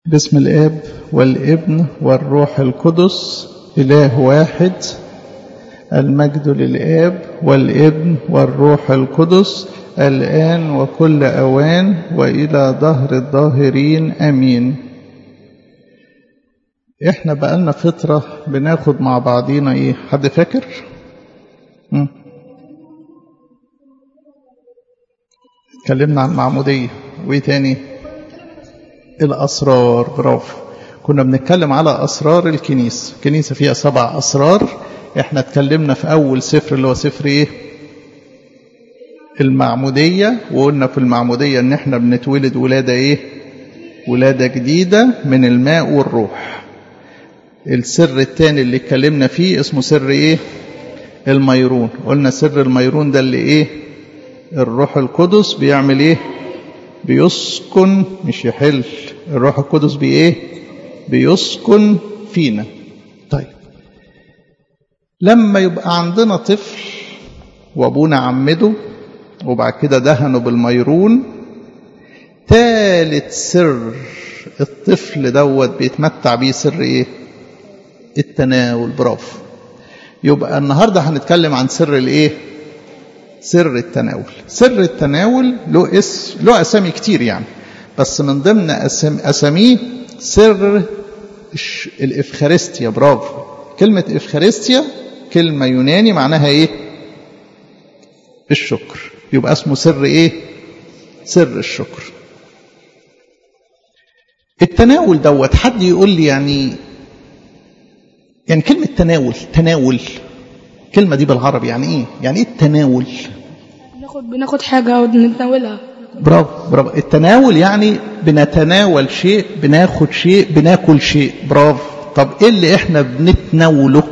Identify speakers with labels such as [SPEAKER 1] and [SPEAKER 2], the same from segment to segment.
[SPEAKER 1] باسم الاب والابن والروح القدس اله واحد المجد للاب والابن والروح القدس الان وكل اوان والى دهر الظاهرين امين احنا بقالنا فتره بناخد مع بعضينا ايه حد فاكر مم. اتكلمنا عن المعموديه وايه تاني الأسرار برافو كنا بنتكلم على أسرار الكنيسة الكنيسة فيها سبع أسرار احنا اتكلمنا في أول سفر اللي هو سفر ايه المعمودية وقلنا في المعمودية ان احنا بنتولد ولادة ايه ولادة جديدة من الماء والروح السر الثاني اللي اتكلمنا فيه اسمه سر ايه الميرون قلنا سر الميرون ده اللي ايه الروح القدس بيعمل ايه بيسكن مش يحل الروح القدس بايه بيسكن فينا طيب لما يبقى عندنا طفل وابونا عمده وبعد كده دهنه بالميرون ثالث سر الطفل دوت بيتمتع بيه سر ايه التناول برافو يبقى النهارده هنتكلم عن سر الايه سر التناول سر التناول له اسم له اسامي كتير يعني بس من ضمن أسم اساميه سر الافخارستيا برافو كلمه افخارستيا كلمه يوناني معناها ايه الشكر يبقى اسمه سر ايه سر الشكر التناول دوت حد يقول لي يعني يعني كلمه تناول تناول الكلمه دي بالعربي يعني ايه يعني ايه التناول
[SPEAKER 2] بناخد بناخد حاجة ونتناولها
[SPEAKER 1] برافو برافو التناول يعني بنتناول شيء بناخد شيء بناكل شيء برافو طب ايه اللي احنا بنتناوله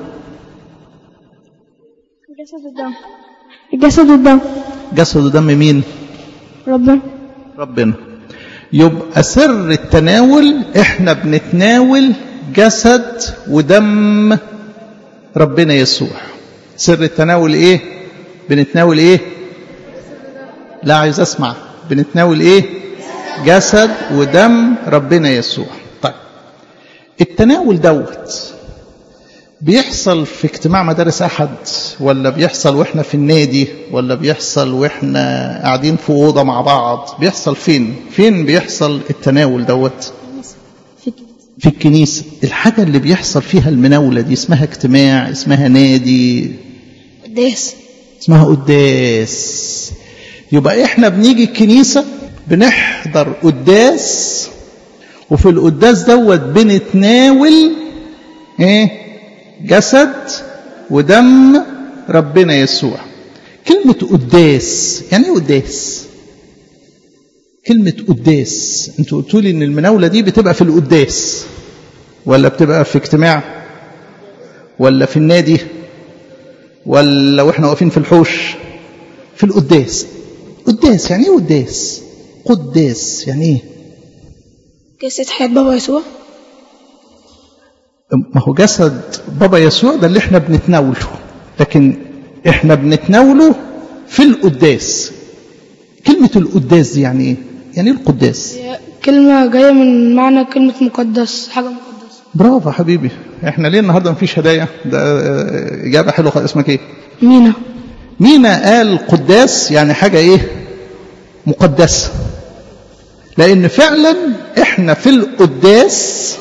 [SPEAKER 2] الجسد والدم الجسد والدم
[SPEAKER 1] جسد ودم مين
[SPEAKER 2] ربنا
[SPEAKER 1] ربنا يبقى سر التناول احنا بنتناول جسد ودم ربنا يسوع سر التناول ايه بنتناول ايه لا عايز اسمع بنتناول ايه جسد ودم ربنا يسوع طيب التناول دوت بيحصل في اجتماع مدارس احد ولا بيحصل واحنا في النادي ولا بيحصل واحنا قاعدين في اوضه مع بعض بيحصل فين فين بيحصل التناول دوت في الكنيسه الحاجه اللي بيحصل فيها المناوله دي اسمها اجتماع اسمها نادي
[SPEAKER 2] قداس
[SPEAKER 1] اسمها قداس يبقى احنا بنيجي الكنيسة بنحضر قداس وفي القداس دوت بنتناول ايه جسد ودم ربنا يسوع كلمة قداس يعني ايه قداس كلمة قداس انتوا قلتوا لي ان المناولة دي بتبقى في القداس ولا بتبقى في اجتماع ولا في النادي ولا واحنا واقفين في الحوش في القداس قداس يعني ايه قداس قداس يعني ايه
[SPEAKER 2] جسد حياة بابا يسوع
[SPEAKER 1] ما هو جسد بابا يسوع ده اللي احنا بنتناوله لكن احنا بنتناوله في القداس كلمة القداس دي يعني ايه يعني ايه القداس
[SPEAKER 2] هي كلمة جاية من معنى كلمة مقدس حاجة مقدسة
[SPEAKER 1] برافو يا حبيبي احنا ليه النهارده مفيش هدايا ده اه، اجابه حلوه خالص. اسمك ايه
[SPEAKER 2] مينا
[SPEAKER 1] مينا قال قداس يعني حاجة ايه مقدسة لأن فعلا احنا في القداس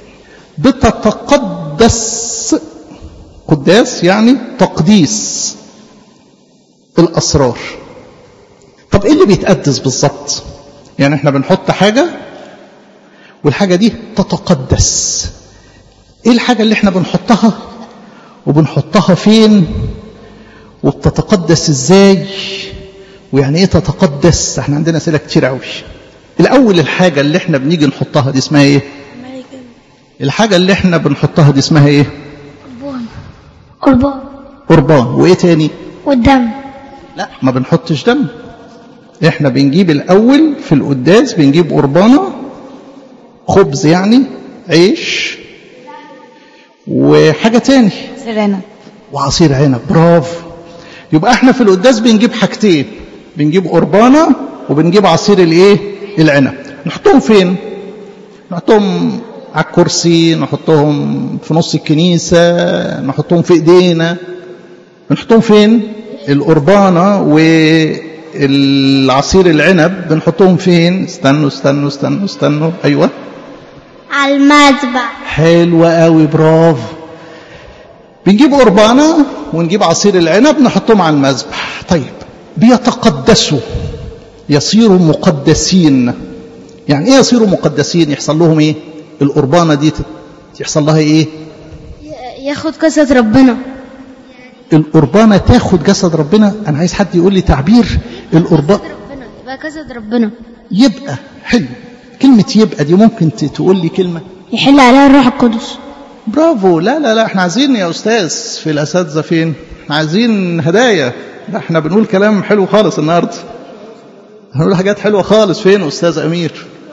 [SPEAKER 1] بتتقدس قداس يعني تقديس الأسرار طب ايه اللي بيتقدس بالظبط يعني احنا بنحط حاجة والحاجة دي تتقدس ايه الحاجة اللي احنا بنحطها وبنحطها فين وبتتقدس ازاي ويعني ايه تتقدس احنا عندنا اسئله كتير قوي الاول الحاجه اللي احنا بنيجي نحطها دي اسمها ايه الحاجه اللي احنا بنحطها دي اسمها ايه
[SPEAKER 3] قربان قربان
[SPEAKER 1] قربان وايه تاني
[SPEAKER 3] والدم
[SPEAKER 1] لا ما بنحطش دم احنا بنجيب الاول في القداس بنجيب قربانه خبز يعني عيش وحاجه تاني
[SPEAKER 3] سرنا
[SPEAKER 1] وعصير عنب برافو يبقى احنا في القداس بنجيب حاجتين بنجيب قربانه وبنجيب عصير الايه العنب نحطهم فين نحطهم على الكرسي نحطهم في نص الكنيسة نحطهم في ايدينا بنحطهم فين القربانة والعصير العنب بنحطهم فين استنوا استنوا استنوا استنوا ايوه
[SPEAKER 3] على المذبح
[SPEAKER 1] حلوة قوي برافو بنجيب قربانة ونجيب عصير العنب نحطهم على المذبح طيب بيتقدسوا يصيروا مقدسين يعني ايه يصيروا مقدسين يحصل لهم ايه القربانة دي يحصل لها ايه
[SPEAKER 2] ياخد جسد ربنا
[SPEAKER 1] القربانة تاخد جسد ربنا انا عايز حد يقول لي تعبير القربان
[SPEAKER 2] ربنا يبقى جسد ربنا
[SPEAKER 1] يبقى حلو كلمة يبقى دي ممكن ت- تقول لي كلمة
[SPEAKER 2] يحل عليها الروح القدس
[SPEAKER 1] برافو لا لا لا احنا عايزين يا استاذ في الاساتذه فين احنا عايزين هدايا لا احنا بنقول كلام حلو خالص النهارده هنقول حاجات حلوه خالص فين استاذ امير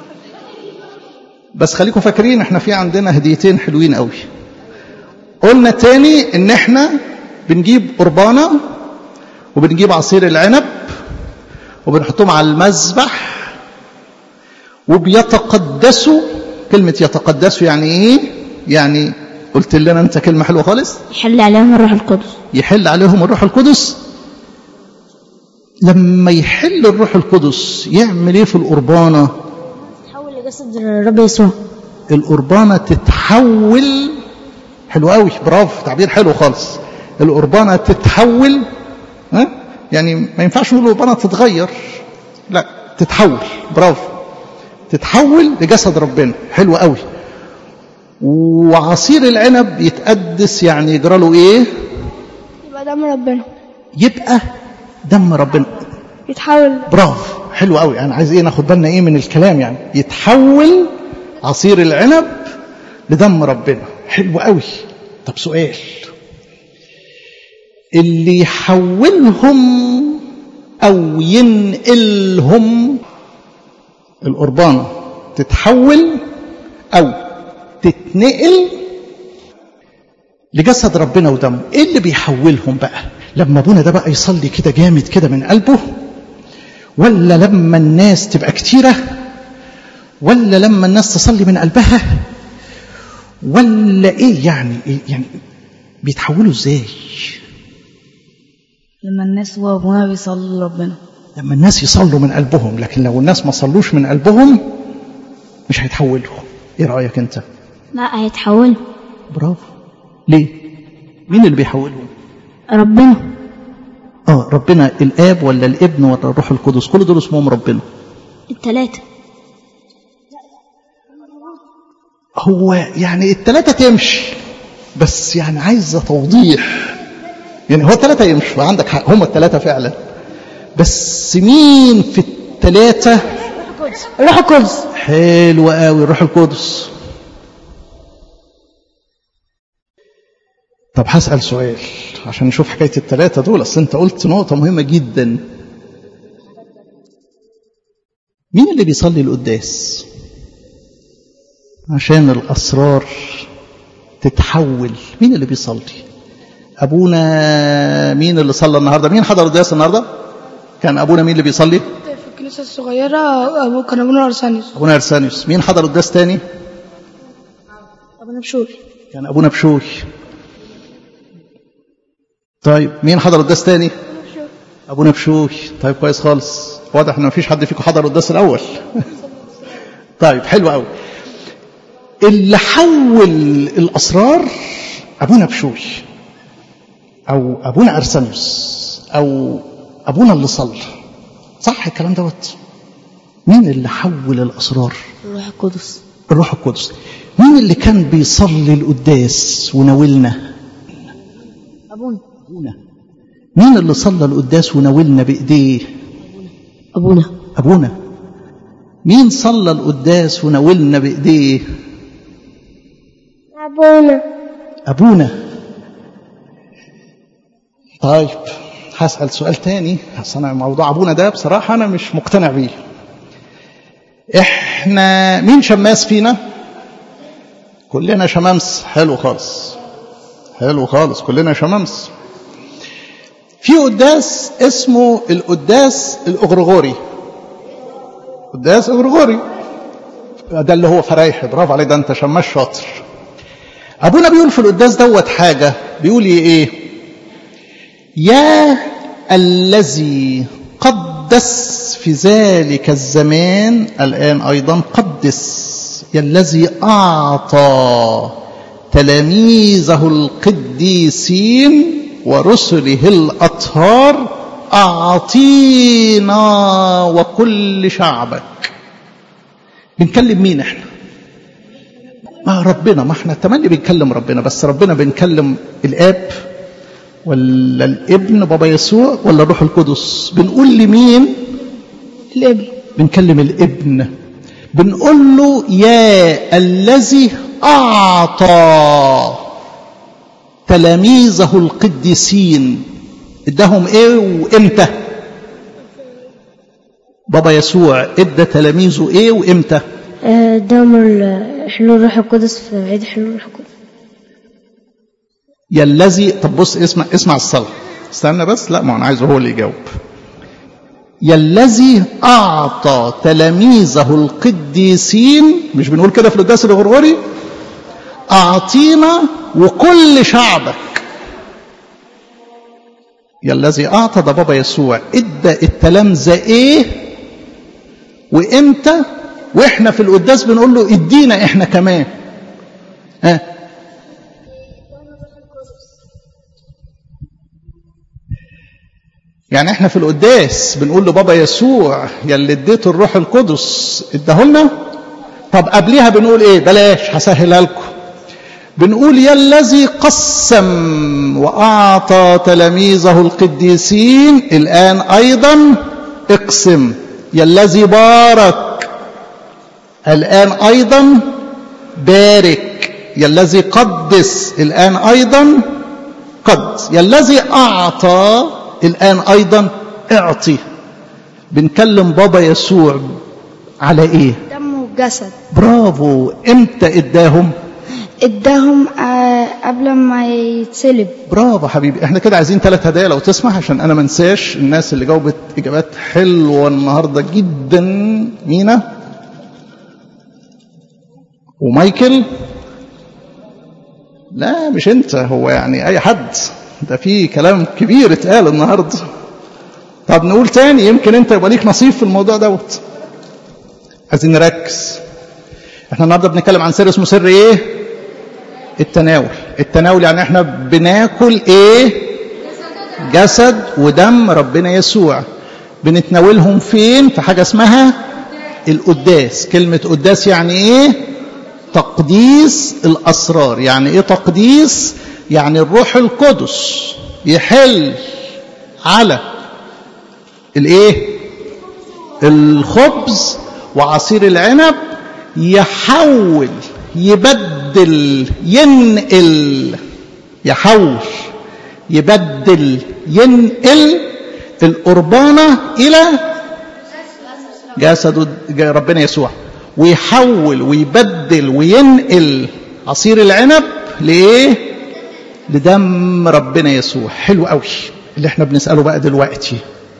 [SPEAKER 1] بس خليكم فاكرين احنا في عندنا هديتين حلوين قوي قلنا تاني ان احنا بنجيب قربانه وبنجيب عصير العنب وبنحطهم على المذبح وبيتقدسوا كلمة يتقدسوا يعني ايه يعني قلت لنا انت كلمة حلوة خالص
[SPEAKER 2] يحل عليهم الروح القدس
[SPEAKER 1] يحل عليهم الروح القدس لما يحل الروح القدس يعمل ايه في القربانة
[SPEAKER 2] تحول لجسد الرب يسوع
[SPEAKER 1] القربانة تتحول حلو قوي برافو تعبير حلو خالص القربانة تتحول ها يعني ما ينفعش نقول القربانة تتغير لا تتحول برافو تتحول لجسد ربنا حلو قوي وعصير العنب يتقدس يعني يجرى له ايه
[SPEAKER 2] يبقى دم ربنا
[SPEAKER 1] يبقى دم ربنا
[SPEAKER 2] يتحول
[SPEAKER 1] برافو حلو قوي انا عايز ايه ناخد بالنا ايه من الكلام يعني يتحول عصير العنب لدم ربنا حلو قوي طب سؤال اللي يحولهم او ينقلهم القربانه تتحول او تتنقل لجسد ربنا ودمه ايه اللي بيحولهم بقى لما ابونا ده بقى يصلي كده جامد كده من قلبه ولا لما الناس تبقى كتيرة ولا لما الناس تصلي من قلبها ولا ايه يعني إيه يعني بيتحولوا ازاي
[SPEAKER 4] لما الناس وابونا بيصلوا لربنا
[SPEAKER 1] لما الناس يصلوا من قلبهم لكن لو الناس ما صلوش من قلبهم مش هيتحولوا ايه رأيك انت
[SPEAKER 2] لا هيتحول
[SPEAKER 1] برافو ليه مين اللي بيحولهم
[SPEAKER 2] ربنا
[SPEAKER 1] اه ربنا الاب ولا الابن ولا الروح القدس كل دول اسمهم ربنا
[SPEAKER 2] التلاتة
[SPEAKER 1] هو يعني التلاتة تمشي بس يعني عايزة توضيح يعني هو التلاتة يمشوا عندك حق هم التلاتة فعلا بس مين في التلاتة
[SPEAKER 2] الروح القدس
[SPEAKER 1] حلو قوي الروح القدس طب هسأل سؤال عشان نشوف حكاية التلاتة دول أصل أنت قلت نقطة مهمة جدا مين اللي بيصلي القداس عشان الأسرار تتحول مين اللي بيصلي أبونا مين اللي صلى النهاردة مين حضر القداس النهاردة كان أبونا مين اللي بيصلي
[SPEAKER 2] في الكنيسة الصغيرة أبو كان أبونا أرسانيوس
[SPEAKER 1] أبونا أرسانيوس مين حضر القداس تاني
[SPEAKER 2] أبونا بشوي
[SPEAKER 1] كان أبونا بشوي طيب مين حضر القداس تاني أبونا بشوي طيب كويس خالص واضح إن مفيش حد فيكم حضر القداس الأول طيب حلو قوي اللي حول الأسرار أبونا بشوي أو أبونا أرسانيوس أو أبونا اللي صلى صح الكلام دوت مين اللي حول الأسرار
[SPEAKER 4] الروح القدس
[SPEAKER 1] الروح القدس مين اللي كان بيصلي القداس وناولنا
[SPEAKER 4] أبونا
[SPEAKER 1] أبونا مين اللي صلى القداس وناولنا بإيديه
[SPEAKER 4] أبونا
[SPEAKER 1] أبونا مين صلى القداس وناولنا بإيديه
[SPEAKER 3] أبونا
[SPEAKER 1] أبونا طيب هسأل سؤال تاني أصل أنا موضوع أبونا ده بصراحة أنا مش مقتنع بيه إحنا مين شماس فينا كلنا شمامس حلو خالص حلو خالص كلنا شمامس في قداس اسمه القداس الأغرغوري قداس أغرغوري ده اللي هو فرايح برافو عليك ده انت شماش شاطر ابونا بيقول في القداس دوت حاجه بيقول ايه يا الذي قدس في ذلك الزمان الان ايضا قدس يا الذي اعطى تلاميذه القديسين ورسله الاطهار اعطينا وكل شعبك بنكلم مين احنا ما ربنا ما احنا تملي بنكلم ربنا بس ربنا بنكلم الاب ولا الابن بابا يسوع ولا الروح القدس بنقول لمين
[SPEAKER 2] الابن
[SPEAKER 1] بنكلم الابن بنقول له يا الذي اعطى تلاميذه القديسين اداهم ايه وامتى بابا يسوع ادى تلاميذه ايه وامتى
[SPEAKER 3] دوم حلول الروح القدس في عيد حلول الروح القدس
[SPEAKER 1] يا الذي طب بص اسمع اسمع الصلاة استنى بس لا ما انا عايزه هو اللي يجاوب يا الذي أعطى تلاميذه القديسين مش بنقول كده في القداس الغرغوري أعطينا وكل شعبك يا الذي أعطى ده بابا يسوع ادى التلامذة إيه وإمتى وإحنا في القداس بنقول له ادينا إحنا كمان ها يعني احنا في القداس بنقول لبابا يسوع يا اللي اديته الروح القدس اداهولنا طب قبليها بنقول ايه بلاش هسهلها لكم بنقول يا الذي قسم واعطى تلاميذه القديسين الان ايضا اقسم يا الذي بارك الان ايضا بارك يا الذي قدس الان ايضا قد يا الذي اعطى الآن أيضا اعطي بنكلم بابا يسوع على إيه
[SPEAKER 2] دم وجسد
[SPEAKER 1] برافو إمتى إداهم
[SPEAKER 2] اداهم آه، قبل ما يتصلب
[SPEAKER 1] برافو حبيبي احنا كده عايزين ثلاث هدايا لو تسمح عشان انا ما انساش الناس اللي جاوبت اجابات حلوه النهارده جدا مينا ومايكل لا مش انت هو يعني اي حد ده في كلام كبير اتقال النهارده طب نقول تاني يمكن انت يبقى ليك نصيب في الموضوع دوت عايزين نركز احنا النهارده بنتكلم عن سر اسمه سر ايه التناول التناول يعني احنا بناكل ايه جسد ودم ربنا يسوع بنتناولهم فين في حاجه اسمها القداس كلمه قداس يعني ايه تقديس الاسرار يعني ايه تقديس يعني الروح القدس يحل على الايه الخبز وعصير العنب يحول يبدل ينقل يحول يبدل ينقل القربانة إلى جسد ربنا يسوع ويحول ويبدل وينقل عصير العنب لإيه؟ لدم ربنا يسوع حلو قوي اللي احنا بنسأله بقى دلوقتي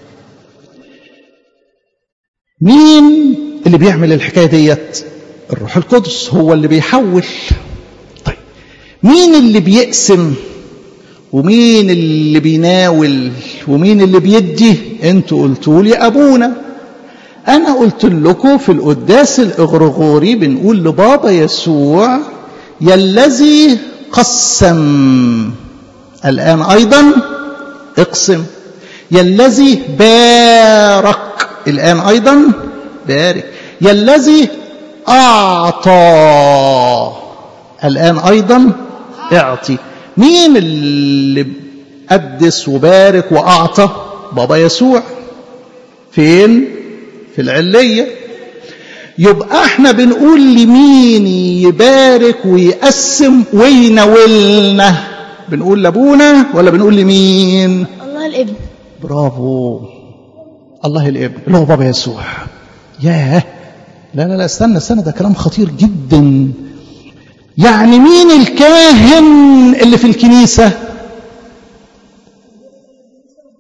[SPEAKER 1] مين اللي بيعمل الحكاية ديت الروح القدس هو اللي بيحول طيب مين اللي بيقسم ومين اللي بيناول ومين اللي بيدي انتوا قلتوا لي ابونا انا قلت لكم في القداس الاغرغوري بنقول لبابا يسوع يا الذي قسم الان ايضا اقسم يا الذي بارك الان ايضا بارك يا الذي أعطى الآن أيضا اعطي مين اللي قدس وبارك وأعطى بابا يسوع فين في العلية يبقى احنا بنقول لمين يبارك ويقسم ويناولنا بنقول لابونا ولا بنقول لمين
[SPEAKER 2] الله الابن
[SPEAKER 1] برافو الله الابن اللي هو بابا يسوع ياه لا لا لا استنى استنى ده كلام خطير جدا يعني مين الكاهن اللي في الكنيسة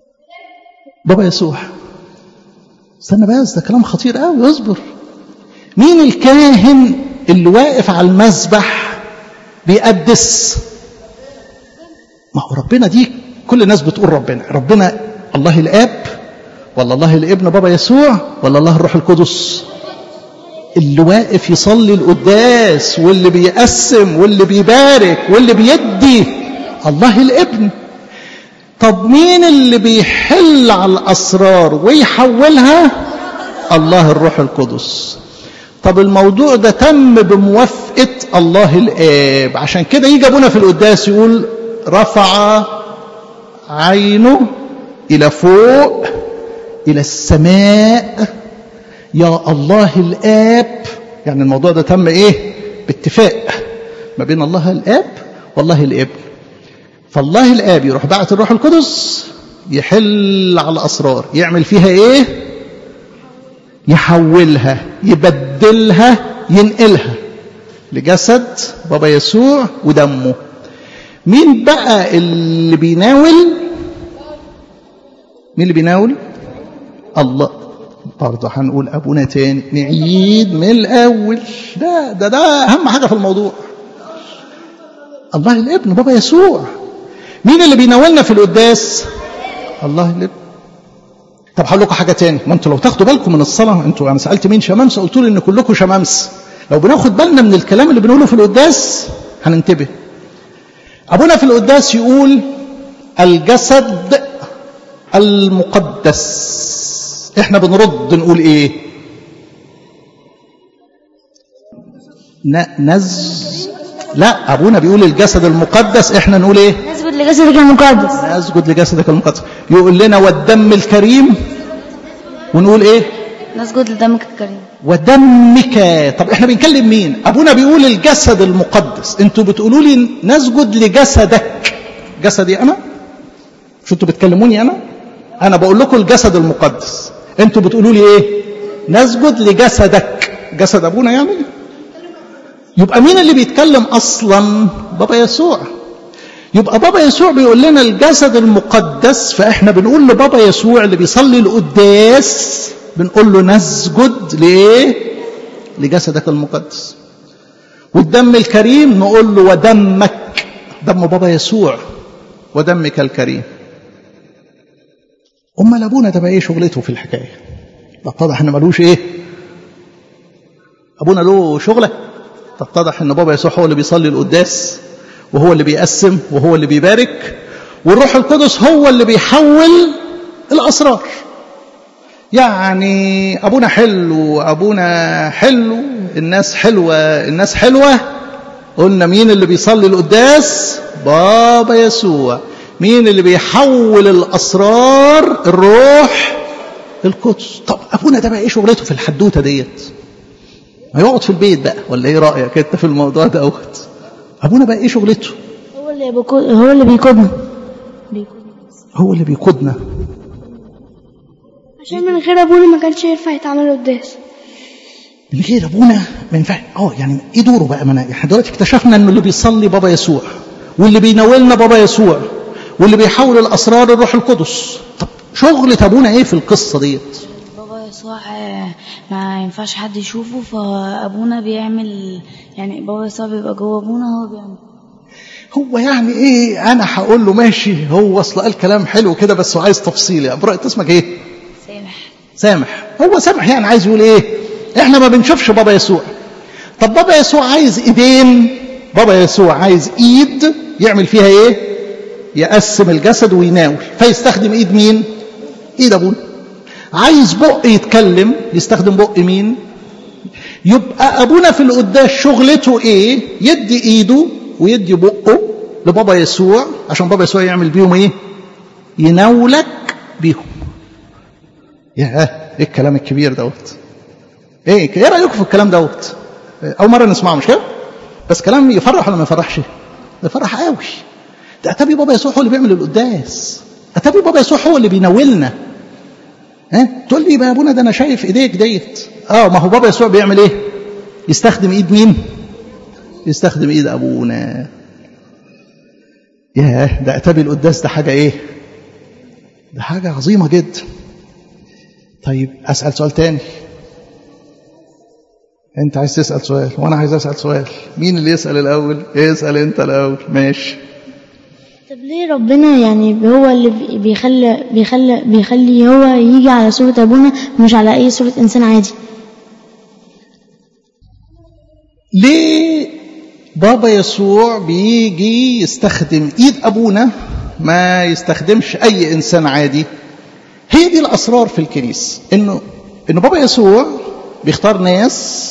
[SPEAKER 1] بابا يسوع استنى بس ده كلام خطير قوي اصبر مين الكاهن اللي واقف على المذبح بيقدس ما هو ربنا دي كل الناس بتقول ربنا ربنا الله الاب ولا الله الابن بابا يسوع ولا الله الروح القدس اللي واقف يصلي القداس واللي بيقسم واللي بيبارك واللي بيدي الله الابن طب مين اللي بيحل على الاسرار ويحولها الله الروح القدس طب الموضوع ده تم بموافقه الله الاب عشان كده يجي ابونا في القداس يقول رفع عينه الى فوق الى السماء يا الله الاب يعني الموضوع ده تم ايه باتفاق ما بين الله الاب والله الابن فالله الاب يروح بعت الروح القدس يحل على الاسرار يعمل فيها ايه يحولها يبدلها ينقلها لجسد بابا يسوع ودمه مين بقى اللي بيناول مين اللي بيناول الله برضه هنقول ابونا تاني نعيد من الاول ده ده ده اهم حاجه في الموضوع الله الابن بابا يسوع مين اللي بيناولنا في القداس الله الابن طب هقول لكم حاجه تاني ما انتوا لو تاخدوا بالكم من الصلاه انتوا انا سالت مين شمامسه قلت لي ان كلكم شمامسه لو بناخد بالنا من الكلام اللي بنقوله في القداس هننتبه ابونا في القداس يقول الجسد المقدس احنا بنرد نقول ايه نز لا ابونا بيقول الجسد المقدس احنا نقول ايه
[SPEAKER 3] نسجد لجسدك المقدس
[SPEAKER 1] نسجد لجسدك المقدس يقول لنا والدم الكريم ونقول ايه
[SPEAKER 4] نسجد لدمك الكريم
[SPEAKER 1] ودمك طب احنا بنكلم مين ابونا بيقول الجسد المقدس انتوا بتقولوا لي نسجد لجسدك جسدي انا مش انتوا بتكلموني انا انا بقول لكم الجسد المقدس انتوا بتقولوا لي ايه نسجد لجسدك جسد ابونا يعني يبقى مين اللي بيتكلم اصلا بابا يسوع يبقى بابا يسوع بيقول لنا الجسد المقدس فاحنا بنقول لبابا يسوع اللي بيصلي القداس بنقول له نسجد لايه لجسدك المقدس والدم الكريم نقول له ودمك دم بابا يسوع ودمك الكريم امال ابونا ده بقى ايه شغلته في الحكايه اتضح ان ملوش ايه ابونا له شغله تتضح ان بابا يسوع هو اللي بيصلي القداس وهو اللي بيقسم وهو اللي بيبارك والروح القدس هو اللي بيحول الاسرار يعني ابونا حلو ابونا حلو الناس حلوه الناس حلوه قلنا مين اللي بيصلي القداس بابا يسوع مين اللي بيحول الاسرار الروح القدس طب ابونا ده بقى ايه شغلته في الحدوته ديت ما يقعد في البيت بقى ولا ايه رايك انت في الموضوع دوت ابونا بقى ايه شغلته
[SPEAKER 3] هو اللي بيقود هو اللي بيقودنا
[SPEAKER 1] هو اللي بيقودنا
[SPEAKER 2] عشان من غير ابونا ما كانش ينفع يتعمل قداس
[SPEAKER 1] من غير ابونا ما ينفعش اه يعني ايه دوره بقى ما احنا دلوقتي اكتشفنا انه اللي بيصلي بابا يسوع واللي بيناولنا بابا يسوع واللي بيحول الاسرار الروح القدس طب شغلة ابونا ايه في القصه ديت
[SPEAKER 4] بابا يسوع آه، ما ينفعش حد يشوفه فابونا بيعمل يعني بابا يسوع بيبقى جوه ابونا هو بيعمل
[SPEAKER 1] هو يعني ايه انا هقول له ماشي هو اصل قال كلام حلو كده بس هو عايز تفصيل يا برأي اسمك ايه
[SPEAKER 4] سامح
[SPEAKER 1] سامح هو سامح يعني عايز يقول ايه احنا ما بنشوفش بابا يسوع طب بابا يسوع عايز ايدين بابا يسوع عايز ايد يعمل فيها ايه يقسم الجسد ويناول فيستخدم ايد مين ايد ابونا عايز بق يتكلم يستخدم بق مين يبقى ابونا في القداس شغلته ايه يدي ايده ويدي بقه لبابا يسوع عشان بابا يسوع يعمل بيهم ايه يناولك بيهم يا ايه الكلام الكبير دوت ايه ايه رايكم في الكلام دوت اول مره نسمعه مش كده بس كلام يفرح ولا ما يفرحش يفرح قوي ده اتابي بابا يسوع هو اللي بيعمل القداس اتابي بابا يسوع هو اللي بيناولنا ها تقول لي بقى يا ابونا ده انا شايف ايديك ديت اه ما هو بابا يسوع بيعمل ايه يستخدم ايد مين يستخدم ايد ابونا ياه ده اتابي القداس ده حاجه ايه ده حاجه عظيمه جدا طيب اسال سؤال تاني انت عايز تسال سؤال وانا عايز اسال سؤال مين اللي يسال الاول اسال انت الاول ماشي
[SPEAKER 3] طب ليه ربنا يعني هو اللي بي- بيخلي بيخلي بيخلي هو يجي على صورة أبونا مش على أي صورة إنسان عادي
[SPEAKER 1] ليه بابا يسوع بيجي يستخدم ايد ابونا ما يستخدمش اي انسان عادي هي دي الاسرار في الكنيسه انه ان بابا يسوع بيختار ناس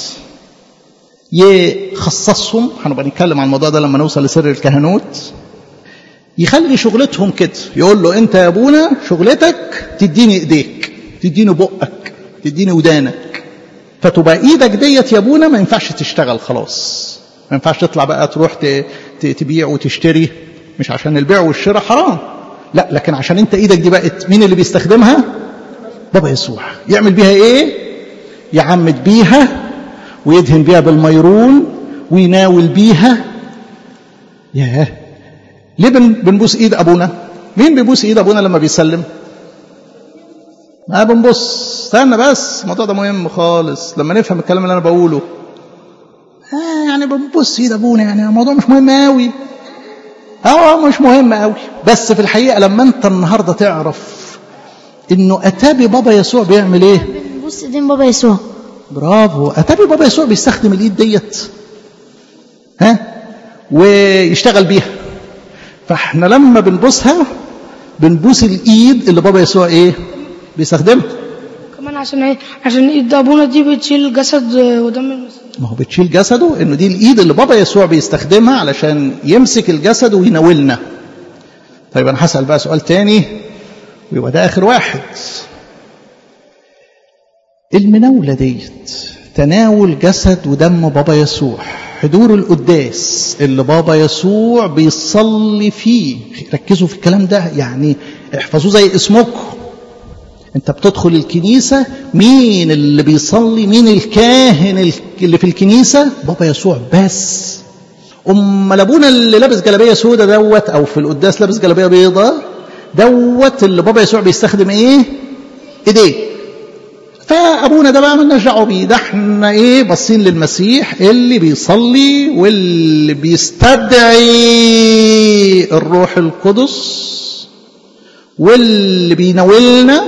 [SPEAKER 1] يخصصهم هنبقى نتكلم عن الموضوع ده لما نوصل لسر الكهنوت يخلي شغلتهم كده يقول له انت يا ابونا شغلتك تديني ايديك تديني بقك تديني ودانك فتبقى ايدك ديت يا ابونا ما ينفعش تشتغل خلاص ما ينفعش تطلع بقى تروح ت- ت- تبيع وتشتري مش عشان البيع والشراء حرام لا لكن عشان انت ايدك دي بقت مين اللي بيستخدمها بابا يسوع يعمل بيها ايه يعمد بيها ويدهن بيها بالميرون ويناول بيها ياه ليه بن- بنبوس ايد ابونا مين بيبوس ايد ابونا لما بيسلم ما بنبص استنى بس الموضوع ده مهم خالص لما نفهم الكلام اللي انا بقوله آه يعني بنبص ايد ابونا يعني الموضوع مش مهم قوي اه مش مهم قوي بس في الحقيقه لما انت النهارده تعرف انه اتابي بابا يسوع بيعمل ايه
[SPEAKER 3] بنبص إيدين بابا يسوع
[SPEAKER 1] برافو اتابي بابا يسوع بيستخدم الايد ديت ها ويشتغل بيها فاحنا لما بنبوسها بنبوس الايد اللي بابا يسوع ايه بيستخدمها
[SPEAKER 2] كمان عشان ايه عشان ايد ابونا دي بتشيل جسد ودم المسيح
[SPEAKER 1] ما هو بتشيل جسده انه دي الايد اللي بابا يسوع بيستخدمها علشان يمسك الجسد ويناولنا طيب انا هسال بقى سؤال تاني ويبقى ده اخر واحد المناوله ديت تناول جسد ودم بابا يسوع حضور القداس اللي بابا يسوع بيصلي فيه ركزوا في الكلام ده يعني احفظوه زي اسمكم انت بتدخل الكنيسة مين اللي بيصلي مين الكاهن اللي في الكنيسة بابا يسوع بس أم ابونا اللي لابس جلابية سودة دوت أو في القداس لابس جلابية بيضة دوت اللي بابا يسوع بيستخدم إيه إيديه فأبونا ده بقى مالناش دعوة بيه ده احنا إيه باصين للمسيح اللي بيصلي واللي بيستدعي الروح القدس واللي بيناولنا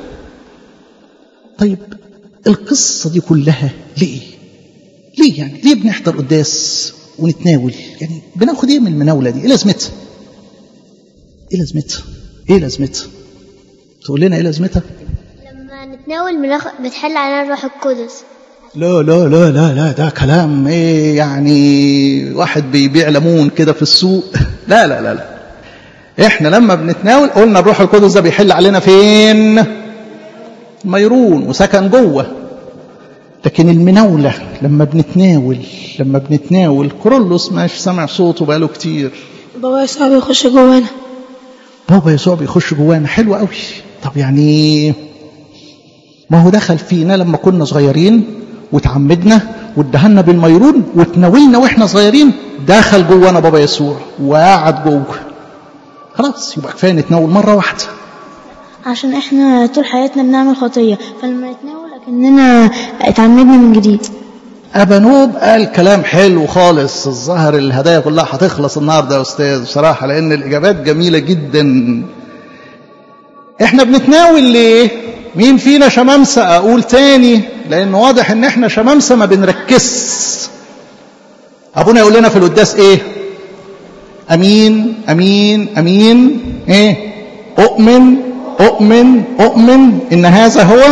[SPEAKER 1] طيب القصة دي كلها ليه؟ ليه يعني؟ ليه بنحضر قداس ونتناول؟ يعني بناخد ايه من المناولة دي؟ ايه لازمتها؟ ايه لازمتها؟ ايه لازمتها؟ تقول لنا ايه لازمتها؟
[SPEAKER 5] لما نتناول بناخد بتحل علينا الروح القدس
[SPEAKER 1] لا لا لا لا لا ده كلام ايه يعني واحد بيبيع ليمون كده في السوق لا لا لا لا احنا لما بنتناول قلنا الروح القدس ده بيحل علينا فين ميرون وسكن جوه لكن المناولة لما بنتناول لما بنتناول كرولوس مش سامع صوته بقاله كتير
[SPEAKER 2] بابا يسوع بيخش جوانا
[SPEAKER 1] بابا يسوع بيخش جوانا حلو قوي طب يعني ما هو دخل فينا لما كنا صغيرين وتعمدنا وادهنا بالميرون وتناولنا واحنا صغيرين دخل جوانا بابا يسوع وقعد جوه خلاص يبقى كفايه نتناول مره واحده
[SPEAKER 3] عشان احنا طول حياتنا بنعمل خطية فلما نتناول أكننا اتعمدنا من جديد
[SPEAKER 1] أبانوب قال كلام حلو خالص الظاهر الهدايا كلها هتخلص النهارده يا أستاذ بصراحة لأن الإجابات جميلة جدا إحنا بنتناول ليه؟ مين فينا شمامسة أقول تاني لأن واضح إن إحنا شمامسة ما بنركز أبونا يقول لنا في القداس إيه؟ أمين أمين أمين إيه؟ أؤمن أؤمن أؤمن إن هذا هو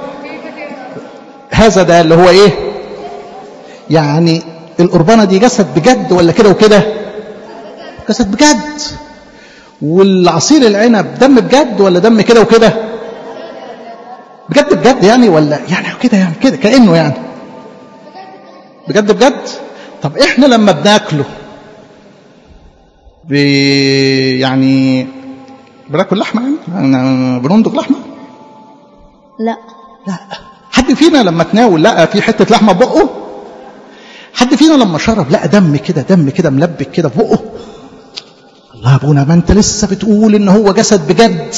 [SPEAKER 1] هذا ده اللي هو إيه؟ يعني القربانة دي جسد بجد ولا كده وكده جسد بجد والعصير العنب دم بجد ولا دم كده وكده بجد بجد يعني ولا يعني كده يعني كده كأنه يعني بجد بجد طب احنا لما بناكله بي يعني بناكل لحمة يعني بننضج لحمة
[SPEAKER 3] لا
[SPEAKER 1] لا حد فينا لما تناول لقى في حتة لحمة بقه حد فينا لما شرب لقى دم كده دم كده ملبك كده في بقه الله يا ابونا ما انت لسه بتقول ان هو جسد بجد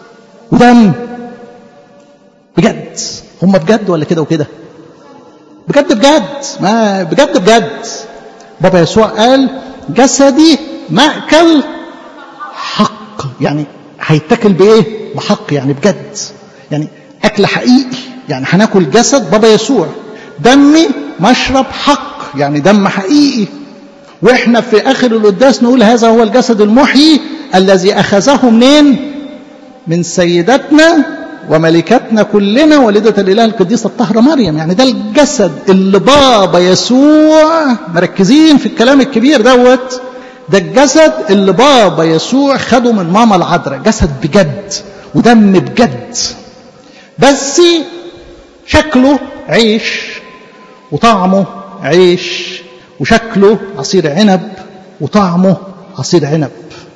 [SPEAKER 1] ودم بجد هم بجد ولا كده وكده بجد بجد ما بجد بجد بابا يسوع قال جسدي مأكل حق يعني هيتاكل بايه بحق يعني بجد يعني اكل حقيقي يعني هناكل جسد بابا يسوع دمي مشرب حق يعني دم حقيقي واحنا في اخر القداس نقول هذا هو الجسد المحيي الذي اخذه منين من سيدتنا وملكتنا كلنا والدة الإله القديسة الطاهرة مريم يعني ده الجسد اللي بابا يسوع مركزين في الكلام الكبير دوت ده الجسد اللي بابا يسوع خده من ماما العذراء جسد بجد ودم بجد بس شكله عيش وطعمه عيش وشكله عصير عنب وطعمه عصير عنب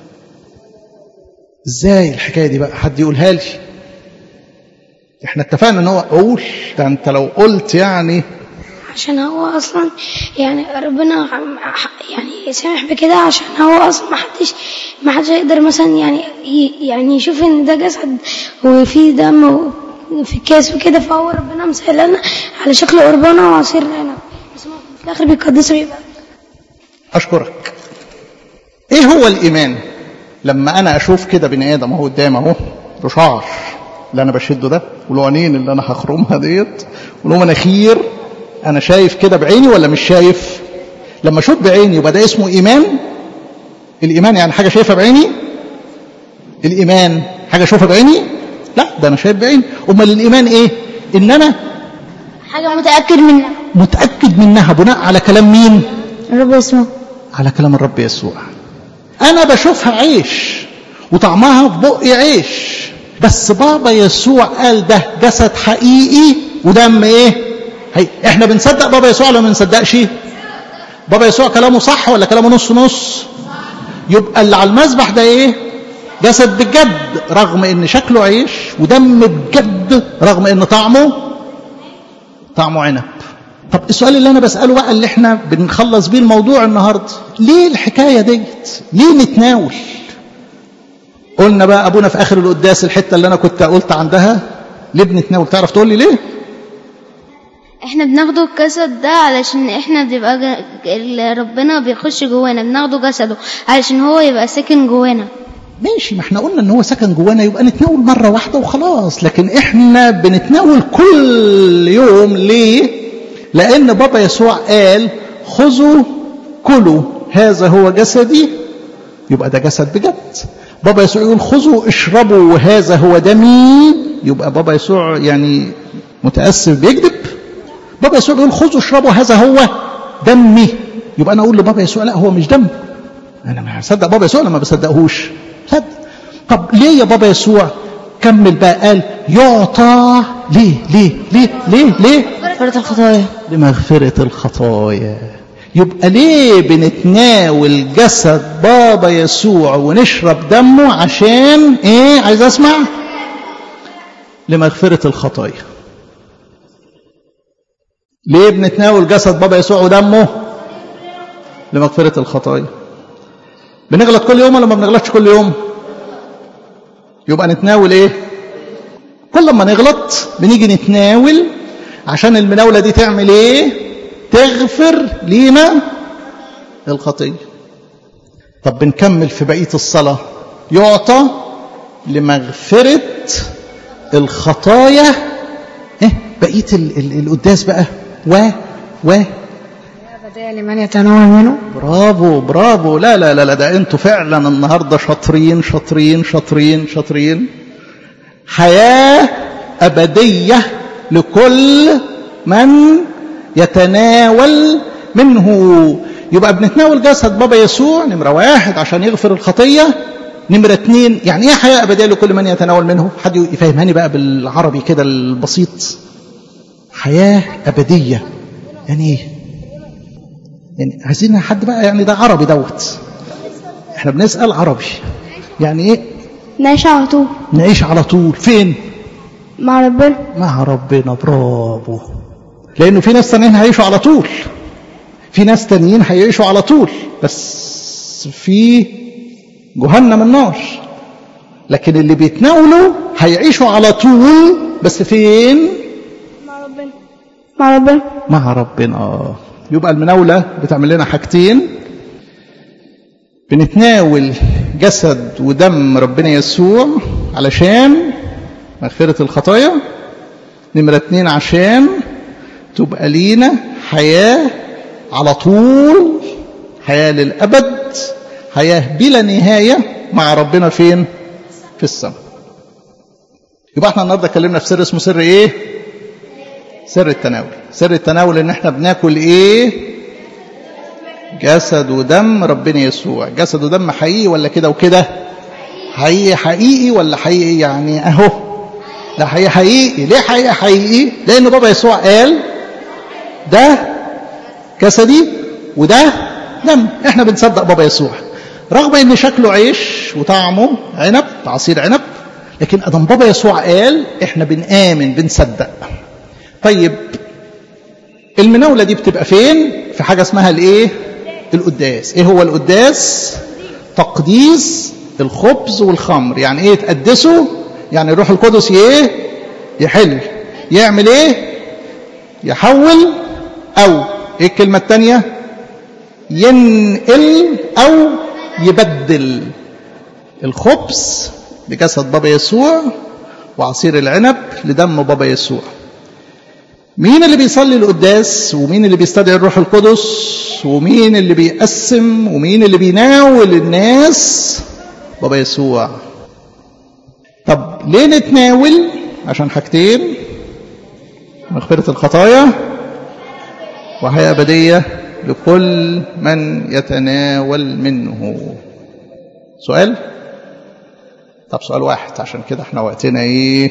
[SPEAKER 1] ازاي الحكايه دي بقى حد يقولها لي احنا اتفقنا ان هو قول ده انت لو قلت يعني
[SPEAKER 2] عشان هو اصلا يعني ربنا يعني سامح بكده عشان هو اصلا ما حدش ما حدش يقدر مثلا يعني يعني يشوف ان ده جسد وفيه دم في الكاس وكده فهو ربنا مسهل لنا على شكل قربانه وعصير عنب بس في الاخر بيقدسه بيبقى
[SPEAKER 1] اشكرك ايه هو الايمان لما انا اشوف كده بني ادم اهو قدامي اهو له شعر اللي انا بشده ده وله عينين اللي انا هخرمها ديت وله مناخير انا شايف كده بعيني ولا مش شايف لما اشوف بعيني يبقى ده اسمه ايمان الايمان يعني حاجه شايفها بعيني الايمان حاجه اشوفها بعيني لا ده انا شايف بعيني امال الايمان ايه ان انا
[SPEAKER 3] حاجة متأكد منها
[SPEAKER 1] متاكد منها بناء على كلام مين
[SPEAKER 3] الرب اسمه
[SPEAKER 1] على كلام الرب يسوع انا بشوفها عيش وطعمها في بقي عيش بس بابا يسوع قال ده جسد حقيقي ودم ايه هي. احنا بنصدق بابا يسوع ولا ما بنصدقش بابا يسوع كلامه صح ولا كلامه نص نص يبقى اللي على المذبح ده ايه جسد بجد رغم ان شكله عيش ودم بجد رغم ان طعمه طعمه عنب طب السؤال اللي انا بساله بقى اللي احنا بنخلص بيه الموضوع النهارده ليه الحكايه ديت ليه نتناول قلنا بقى ابونا في اخر القداس الحته اللي انا كنت قلت عندها ليه بنتناول تعرف تقول لي ليه
[SPEAKER 6] احنا بناخده الجسد ده علشان احنا بيبقى ج- ال- ربنا بيخش جوانا بناخده جسده علشان هو يبقى ساكن جوانا
[SPEAKER 1] ماشي ما احنا قلنا ان هو سكن جوانا يبقى نتناول مره واحده وخلاص لكن احنا بنتناول كل يوم ليه لان بابا يسوع قال خذوا كلوا هذا هو جسدي يبقى ده جسد بجد بابا يسوع يقول خذوا اشربوا وهذا هو دمي يبقى بابا يسوع يعني متاسف بيكذب بابا يسوع بيقول خذوا اشربوا هذا هو دمي يبقى انا اقول لبابا يسوع لا هو مش دم انا ما هصدق بابا يسوع ولا ما بصدقهوش صدق طب ليه يا بابا يسوع كمل بقى قال يعطى ليه ليه ليه ليه ليه
[SPEAKER 3] مغفرة الخطايا
[SPEAKER 1] لمغفرة الخطايا يبقى ليه بنتناول جسد بابا يسوع ونشرب دمه عشان ايه عايز اسمع لمغفرة الخطايا ليه بنتناول جسد بابا يسوع ودمه لمغفرة الخطايا بنغلط كل يوم ولا ما بنغلطش كل يوم يبقى نتناول ايه كل ما نغلط بنيجي نتناول عشان المناولة دي تعمل ايه تغفر لينا الخطية طب بنكمل في بقية الصلاة يعطى لمغفرة الخطايا ايه بقية ال- ال- القداس بقى و و
[SPEAKER 2] بداية لمن يتناول منه
[SPEAKER 1] برافو برافو لا لا لا لا ده انتوا فعلا النهارده شاطرين شاطرين شاطرين شاطرين حياة أبدية لكل من يتناول منه يبقى بنتناول جسد بابا يسوع نمرة واحد عشان يغفر الخطية نمرة اتنين يعني ايه حياة أبدية لكل من يتناول منه حد يفهماني بقى بالعربي كده البسيط حياة أبدية يعني ايه يعني عايزين حد بقى يعني ده عربي دوت احنا بنسأل عربي يعني ايه
[SPEAKER 2] نعيش على طول
[SPEAKER 1] نعيش على طول فين
[SPEAKER 2] مع ربنا
[SPEAKER 1] مع ربنا برافو لانه في ناس تانيين هيعيشوا على طول في ناس تانيين هيعيشوا على طول بس في جهنم النار لكن اللي بيتناولوا هيعيشوا على طول بس فين
[SPEAKER 2] مع ربنا مع ربنا
[SPEAKER 1] مع ربنا يبقى المناولة بتعمل لنا حاجتين بنتناول جسد ودم ربنا يسوع علشان مغفرة الخطايا نمرة اتنين عشان تبقى لينا حياة على طول حياة للأبد حياة بلا نهاية مع ربنا فين في السماء يبقى احنا النهارده اتكلمنا في سر اسمه سر ايه سر التناول سر التناول ان احنا بناكل ايه جسد ودم ربنا يسوع جسد ودم حقيقي ولا كده وكده حقيقي حقيقي ولا حقيقي يعني اهو لا حقيقي حقيقي ليه حقيقي حقيقي لان بابا يسوع قال ده جسدي وده دم احنا بنصدق بابا يسوع رغم ان شكله عيش وطعمه عنب عصير عنب لكن ادم بابا يسوع قال احنا بنآمن بنصدق طيب المناولة دي بتبقى فين في حاجة اسمها الايه القداس ايه هو القداس تقديس الخبز والخمر يعني ايه تقدسه يعني الروح القدس ايه يحل يعمل ايه يحول او ايه الكلمة التانية ينقل او يبدل الخبز بجسد بابا يسوع وعصير العنب لدم بابا يسوع مين اللي بيصلي القداس ومين اللي بيستدعي الروح القدس ومين اللي بيقسم ومين اللي بيناول الناس بابا يسوع طب ليه نتناول عشان حاجتين مغفرة الخطايا وحياة أبدية لكل من يتناول منه سؤال طب سؤال واحد عشان كده احنا وقتنا ايه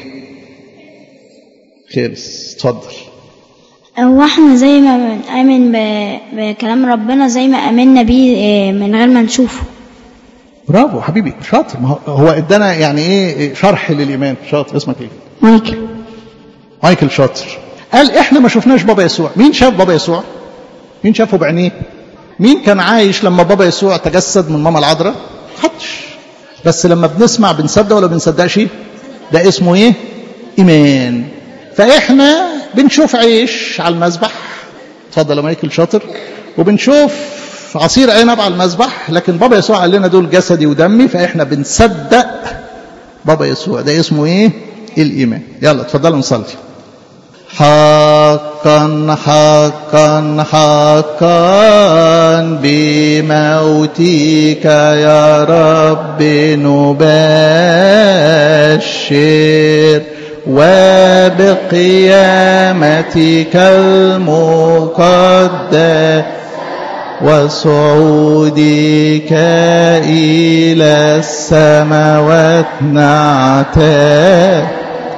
[SPEAKER 1] خلص اتفضل
[SPEAKER 3] هو احنا زي ما بنآمن ب- بكلام ربنا زي ما آمنا بيه اه، من غير ما نشوفه
[SPEAKER 1] برافو حبيبي شاطر ما هو- هو ادانا يعني ايه شرح للايمان شاطر اسمك ايه
[SPEAKER 3] مايكل
[SPEAKER 1] مايكل شاطر قال احنا ما شفناش بابا يسوع مين شاف بابا يسوع مين شافه بعينيه مين كان عايش لما بابا يسوع تجسد من ماما العذراء محدش بس لما بنسمع بنصدق ولا بنصدقش ده اسمه ايه ايمان فاحنا بنشوف عيش على المذبح اتفضل يا مايكل شاطر وبنشوف عصير عنب على المذبح لكن بابا يسوع قال لنا دول جسدي ودمي فاحنا بنصدق بابا يسوع ده اسمه ايه الايمان يلا اتفضلوا نصلي حقا حقا حقا بموتك يا رب نبشر وبقيامتك المقدس وصعودك إلى السماوات نعتاد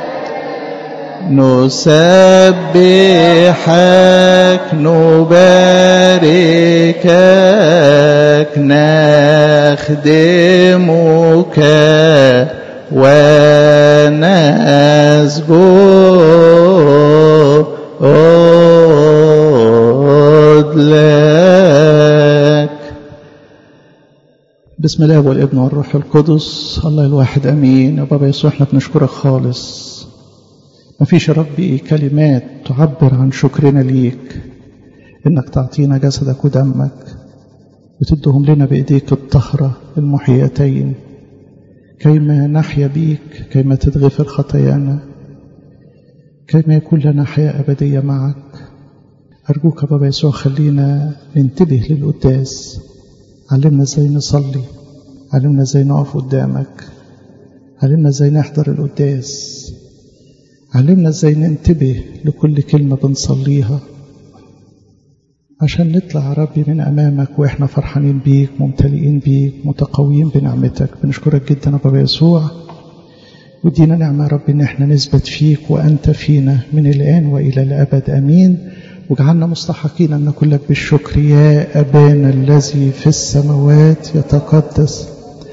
[SPEAKER 1] نسبحك نباركك نخدمك ونسجد لك بسم الله والابن والروح القدس الله الواحد امين يا بابا يسوع احنا بنشكرك خالص ما فيش يا ربي كلمات تعبر عن شكرنا ليك انك تعطينا جسدك ودمك وتدهم لنا بايديك الطهرة المحيتين كيما نحيا بيك كيما تتغفر خطايانا كيما يكون لنا حياة أبدية معك أرجوك يا بابا يسوع خلينا ننتبه للقداس علمنا ازاي نصلي علمنا ازاي نقف قدامك علمنا ازاي نحضر القداس علمنا ازاي ننتبه لكل كلمة بنصليها عشان نطلع يا ربي من أمامك وإحنا فرحانين بيك ممتلئين بيك متقويين بنعمتك بنشكرك جدا يا بابا يسوع ودينا نعمة يا رب إن إحنا نثبت فيك وأنت فينا من الآن وإلى الأبد أمين واجعلنا مستحقين أن نقول لك بالشكر يا أبانا الذي في السماوات يتقدس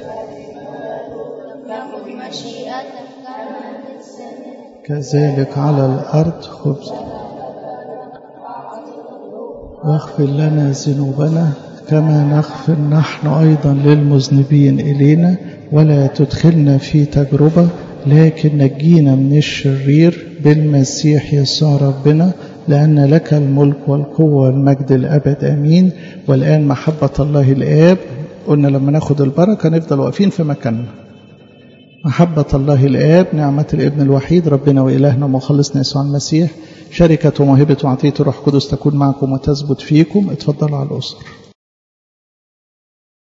[SPEAKER 1] كذلك على الأرض خبز واغفر لنا ذنوبنا كما نغفر نحن أيضا للمذنبين إلينا ولا تدخلنا في تجربة لكن نجينا من الشرير بالمسيح يسوع ربنا لأن لك الملك والقوة والمجد الأبد آمين والآن محبة الله الآب قلنا لما ناخد البركة نفضل واقفين في مكاننا محبة الله الآب نعمة الابن الوحيد ربنا وإلهنا ومخلصنا يسوع المسيح شركة وموهبة وعطية الروح القدس تكون معكم وتثبت فيكم اتفضلوا على الأسر